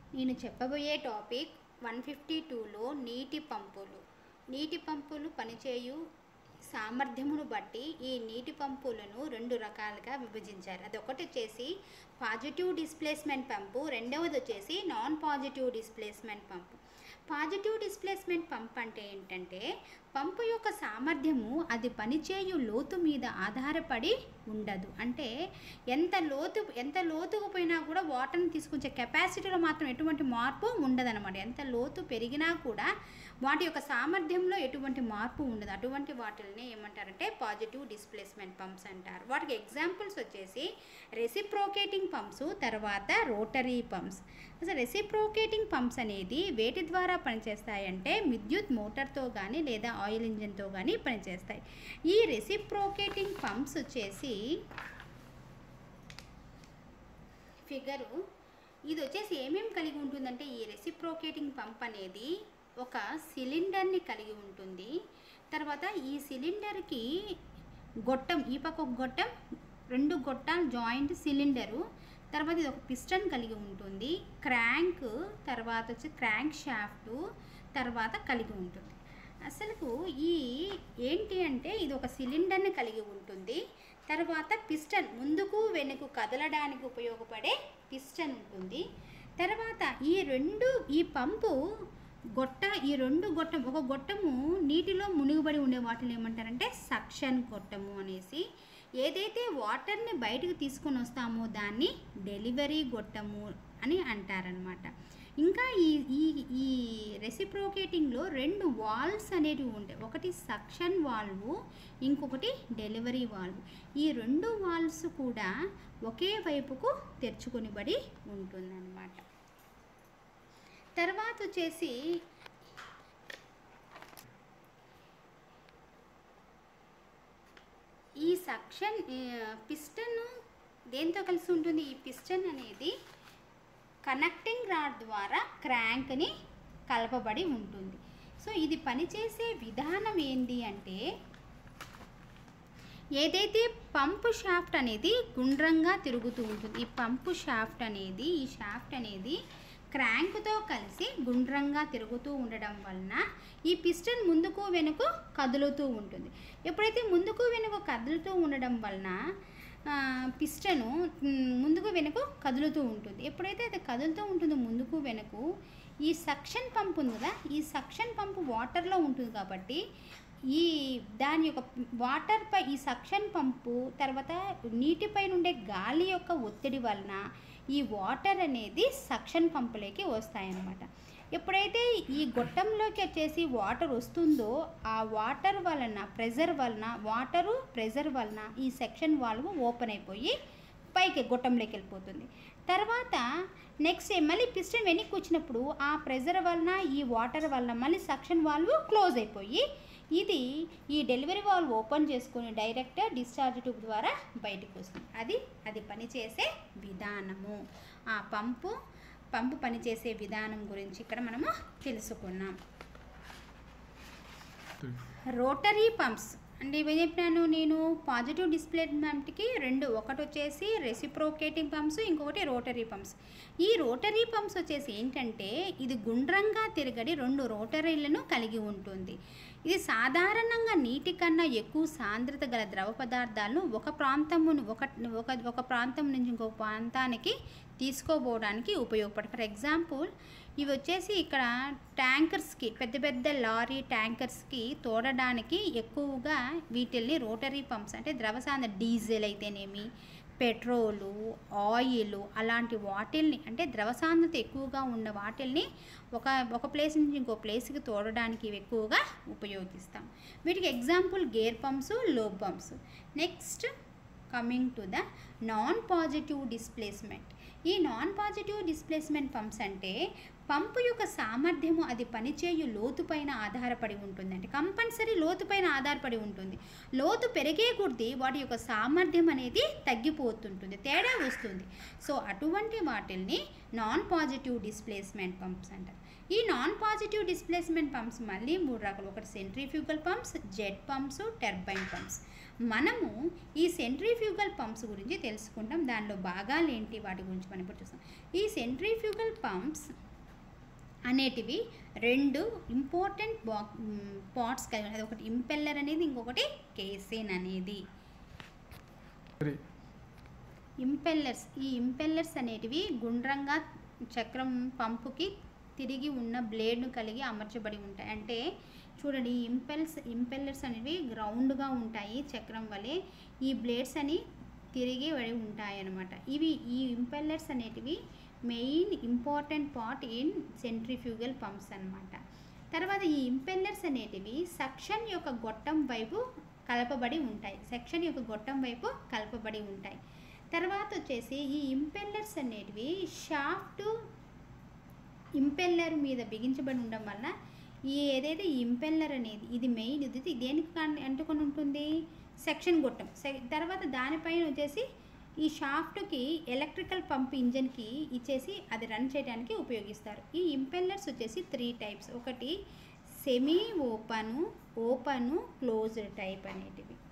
నేను చెప్పబోయే topic one fifty టూలో నీటి పంపులు నీటి పంపులు పనిచేయు సామర్థ్యమును బట్టి ఈ నీటి పంపులను రెండు రకాలుగా విభజించారు అదొకటి వచ్చేసి పాజిటివ్ డిస్ప్లేస్మెంట్ పంపు రెండవది వచ్చేసి non positive displacement pump positive displacement pump అంటే ఏంటంటే పంపు యొక్క సామర్థ్యము అది పనిచేయు లోతు మీద ఆధారపడి ఉండదు అంటే ఎంత లోతు ఎంత లోతుకు పోయినా కూడా వాటర్ని తీసుకొచ్చే కెపాసిటీలో మాత్రం ఎటువంటి మార్పు ఉండదన్నమాట ఎంత లోతు పెరిగినా కూడా వాటి యొక్క సామర్థ్యంలో ఎటువంటి మార్పు ఉండదు అటువంటి వాటిని ఏమంటారంటే పాజిటివ్ డిస్ప్లేస్మెంట్ పంప్స్ అంటారు వాటికి ఎగ్జాంపుల్స్ వచ్చేసి రెసిప్రోకేటింగ్ పంప్స్ తర్వాత రోటరీ పంప్స్ అసలు రెసిప్రోకేటింగ్ పంప్స్ అనేది వేటి ద్వారా పనిచేస్తాయంటే విద్యుత్ మోటార్తో కానీ లేదా ఆయిల్ ఇంజిన్తో కానీ పనిచేస్తాయి ఈ రెసిప్రోకేటింగ్ పంప్స్ వచ్చేసి ఫిగరు ఇది వచ్చేసి ఏమేమి కలిగి ఉంటుందంటే ఈ రెసిప్రోకేటింగ్ పంప్ అనేది ఒక సిలిండర్ని కలిగి ఉంటుంది తర్వాత ఈ సిలిండర్కి గొట్టం ఈ పక్క ఒక గొట్టం రెండు గొట్టాలు జాయింట్ సిలిండరు తర్వాత ఇది ఒక పిస్టన్ కలిగి ఉంటుంది క్రాంక్ తర్వాత వచ్చి క్రాంక్ షాఫ్ట్ తర్వాత కలిగి ఉంటుంది అసలుకు ఈ ఏంటి అంటే ఇది ఒక సిలిండర్ని కలిగి ఉంటుంది తర్వాత పిస్టన్ ముందుకు వెనుక కదలడానికి ఉపయోగపడే పిస్టన్ ఉంటుంది తర్వాత ఈ రెండు ఈ పంపు గొట్ట ఈ రెండు గొట్టం ఒక గొట్టము నీటిలో మునిగిబడి ఉండే వాటిని ఏమంటారంటే సక్షన్ గొట్టము అనేసి ఏదైతే వాటర్ని బయటకు తీసుకొని వస్తామో దాన్ని డెలివరీ గొట్టము అని అంటారనమాట ఇంకా ఈ ఈ ఈ రెసిప్రోకేటింగ్లో రెండు వాల్వ్స్ అనేటివి ఉంటాయి ఒకటి సక్షన్ వాల్వ్ ఇంకొకటి డెలివరీ వాల్వ్ ఈ రెండు వాల్వ్స్ కూడా ఒకే వైపుకు తెరుచుకొనిబడి ఉంటుందన్నమాట తర్వాత వచ్చేసి ఈ సక్షన్ పిస్టన్ దేంతో కలిసి ఉంటుంది ఈ పిస్టన్ అనేది కనెక్టింగ్ రాడ్ ద్వారా క్రాంక్ని కలపబడి ఉంటుంది సో ఇది పనిచేసే విధానం ఏంటి అంటే ఏదైతే పంపు షాఫ్ట్ అనేది గుండ్రంగా తిరుగుతూ ఉంటుంది ఈ పంపు షాఫ్ట్ అనేది ఈ షాఫ్ట్ అనేది క్రాంక్తో కలిసి గుండ్రంగా తిరుగుతూ ఉండడం వలన ఈ పిస్టన్ ముందుకు వెనుక కదులుతూ ఉంటుంది ఎప్పుడైతే ముందుకు వెనుక కదులుతూ ఉండడం వలన పిస్టను ముందుకు వెనుక కదులుతూ ఉంటుంది ఎప్పుడైతే అది కదులుతూ ఉంటుందో ముందుకు వెనుకు ఈ సక్షన్ పంప్ ఉంది కదా ఈ సక్షన్ పంపు వాటర్లో ఉంటుంది కాబట్టి ఈ దాని యొక్క వాటర్ పై ఈ సక్షన్ పంపు తర్వాత నీటిపై నుండే గాలి యొక్క ఒత్తిడి వలన ఈ వాటర్ అనేది సక్షన్ పంపులోకి వస్తాయన్నమాట ఎప్పుడైతే ఈ గొట్టంలోకి వచ్చేసి వాటర్ వస్తుందో ఆ వాటర్ వలన ప్రెజర్ వలన వాటరు ప్రెజర్ వలన ఈ సెక్షన్ వాల్వ్ ఓపెన్ అయిపోయి పైకి గొట్టంలోకి వెళ్ళిపోతుంది తర్వాత నెక్స్ట్ మళ్ళీ పిస్టన్ వెనక్కి వచ్చినప్పుడు ఆ ప్రెజర్ వలన ఈ వాటర్ వలన మళ్ళీ సక్షన్ వాల్వ్ క్లోజ్ అయిపోయి ఇది ఈ డెలివరీ వాల్వ్ ఓపెన్ చేసుకొని డైరెక్ట్ డిశ్చార్జ్ ట్యూబ్ ద్వారా బయటకు వస్తుంది అది అది పనిచేసే విధానము ఆ పంపు పంపు పనిచేసే విధానం గురించి ఇక్కడ మనము తెలుసుకున్నాం రోటరీ పంప్స్ అంటే ఇవి చెప్పినాను నేను పాజిటివ్ డిస్ప్లేస్మెంట్కి రెండు ఒకటి వచ్చేసి రెసిప్రోకేటింగ్ పంప్స్ ఇంకొకటి రోటరీ పంప్స్ ఈ రోటరీ పంప్స్ వచ్చేసి ఏంటంటే ఇది గుండ్రంగా తిరగడి రెండు రోటరీలను కలిగి ఉంటుంది ఇది సాధారణంగా నీటి కన్నా ఎక్కువ సాంద్రత గల ద్రవ పదార్థాలను ఒక ప్రాంతమును ఒక ఒక ఒక ప్రాంతం నుంచి ఇంకొక ప్రాంతానికి తీసుకోపోవడానికి ఉపయోగపడతాయి ఫర్ ఎగ్జాంపుల్ ఇవి వచ్చేసి ఇక్కడ ట్యాంకర్స్కి పెద్ద పెద్ద లారీ ట్యాంకర్స్కి తోడడానికి ఎక్కువగా వీటిల్ని రోటరీ పంప్స్ అంటే ద్రవసాంద్ర డీజిల్ అయితేనేమి పెట్రోలు ఆయిల్ అలాంటి వాటిల్ని అంటే ద్రవసాంద్రత ఎక్కువగా ఉన్న వాటిల్ని ఒక ఒక ప్లేస్ నుంచి ఇంకో ప్లేస్కి తోడడానికి ఇవి ఎక్కువగా ఉపయోగిస్తాం వీటికి ఎగ్జాంపుల్ గేర్ పంప్స్ లో pumps next coming to the non positive displacement ఈ నాన్ పాజిటివ్ డిస్ప్లేస్మెంట్ పంప్స్ అంటే పంపు యొక్క సామర్థ్యము అది పనిచేయు లోతుపైన ఆధారపడి ఉంటుంది అంటే కంపల్సరీ లోతుపైన ఆధారపడి ఉంటుంది లోతు పెరిగే కొద్దీ వాటి యొక్క సామర్థ్యం అనేది తగ్గిపోతుంటుంది తేడా వస్తుంది సో అటువంటి వాటిల్ని నాన్ పాజిటివ్ డిస్ప్లేస్మెంట్ పంప్స్ అంటారు ఈ నాన్ పాజిటివ్ డిస్ప్లేస్మెంట్ పంప్స్ మళ్ళీ మూడు రకాలు ఒకటి centrifugal pumps jet pumps turbine pumps మనము ఈ సెంట్రిఫ్యూగల్ పంప్స్ గురించి తెలుసుకుంటాం దానిలో భాగాలు ఏంటి వాటి గురించి మనం ఇప్పుడు చూస్తాం ఈ సెంట్రిఫ్యూగల్ పంప్స్ అనేటివి రెండు ఇంపార్టెంట్ బా పార్ట్స్ కలిగి ఉన్నాయి. అది ఒకటి ఇంపెల్లర్ అనేది ఇంకొకటి కేసేన్ అనేది త్రీ ఇంపెల్లర్స్ ఈ ఇంపెల్లర్స్ అనేటివి గుండ్రంగా చక్రం పంపుకి తిరిగి ఉన్న బ్లేడ్ను కలిగి అమర్చబడి ఉంటాయి అంటే చూడండి ఈ ఇంపెల్స్ ఇంపెల్లర్స్ అనేవి గ్రౌండ్గా ఉంటాయి చక్రం వలె ఈ బ్లేడ్స్ అని తిరిగి పడి ఉంటాయి అన్నమాట ఇవి ఈ ఇంపెల్లర్స్ అనేటివి main important part in centrifugal pumps అన్నమాట తర్వాత ఈ ఇంపెల్లర్స్ అనేటివి సక్షన్ యొక్క గొట్టం వైపు కలపబడి ఉంటాయి సెక్షన్ యొక్క గొట్టం వైపు కలపబడి ఉంటాయి తర్వాత వచ్చేసి ఈ ఇంపెల్లర్స్ అనేటివి షాఫ్ట్ ఇంపెల్లర్ మీద బిగించబడి ఉండడం వల్ల ఈ ఏదైతే ఈ ఇంపెల్లర్ అనేది ఇది మెయిన్ ఇది దేనికి కాన్- అంటుకొని ఉంటుంది సెక్షన్ గొట్టం సె- తర్వాత దానిపైన వచ్చేసి ఈ షాఫ్ట్కి ఎలక్ట్రికల్ పంప్ ఇంజన్కి ఇచ్చేసి అది రన్ చేయడానికి ఉపయోగిస్తారు ఈ ఇంపెల్లర్స్ వచ్చేసి త్రీ టైప్స్ ఒకటి semi open open closed type అనేటివి